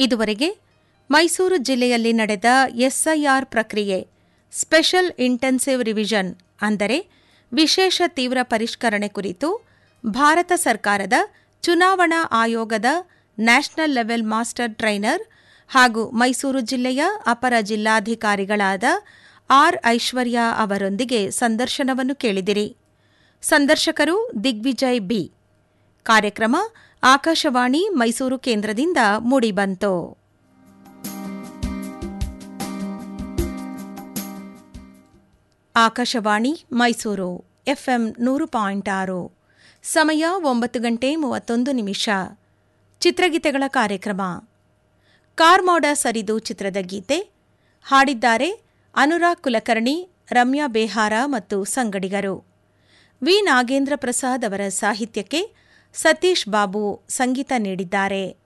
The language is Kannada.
ಇದುವರೆಗೆ ಮೈಸೂರು ಜಿಲ್ಲೆಯಲ್ಲಿ ನಡೆದ ಎಸ್ಐಆರ್ ಪ್ರಕ್ರಿಯೆ ಸ್ಪೆಷಲ್ ಇಂಟೆನ್ಸಿವ್ ರಿವಿಷನ್ ಅಂದರೆ ವಿಶೇಷ ತೀವ್ರ ಪರಿಷ್ಕರಣೆ ಕುರಿತು ಭಾರತ ಸರ್ಕಾರದ ಚುನಾವಣಾ ಆಯೋಗದ ನ್ಯಾಷನಲ್ ಲೆವೆಲ್ ಮಾಸ್ಟರ್ ಟ್ರೈನರ್ ಹಾಗೂ ಮೈಸೂರು ಜಿಲ್ಲೆಯ ಅಪರ ಜಿಲ್ಲಾಧಿಕಾರಿಗಳಾದ ಆರ್ ಐಶ್ವರ್ಯ ಅವರೊಂದಿಗೆ ಸಂದರ್ಶನವನ್ನು ಕೇಳಿದಿರಿ ಸಂದರ್ಶಕರು ದಿಗ್ವಿಜಯ್ ಬಿ ಕಾರ್ಯಕ್ರಮ ಆಕಾಶವಾಣಿ ಮೈಸೂರು ಕೇಂದ್ರದಿಂದ ಮೂಡಿಬಂತು ಆಕಾಶವಾಣಿ ಮೈಸೂರು ಎಫ್ಎಂ ನೂರು ಪಾಯಿಂಟ್ ಆರು ಸಮಯ ಒಂಬತ್ತು ಗಂಟೆ ಮೂವತ್ತೊಂದು ನಿಮಿಷ ಚಿತ್ರಗೀತೆಗಳ ಕಾರ್ಯಕ್ರಮ ಕಾರ್ಮೋಡ ಸರಿದು ಚಿತ್ರದ ಗೀತೆ ಹಾಡಿದ್ದಾರೆ ಅನುರಾಗ್ ಕುಲಕರ್ಣಿ ರಮ್ಯಾ ಬೇಹಾರ ಮತ್ತು ಸಂಗಡಿಗರು ವಿ ನಾಗೇಂದ್ರ ಪ್ರಸಾದ್ ಅವರ ಸಾಹಿತ್ಯಕ್ಕೆ ಸತೀಶ್ ಬಾಬು ಸಂಗೀತ ನೀಡಿದ್ದಾರೆ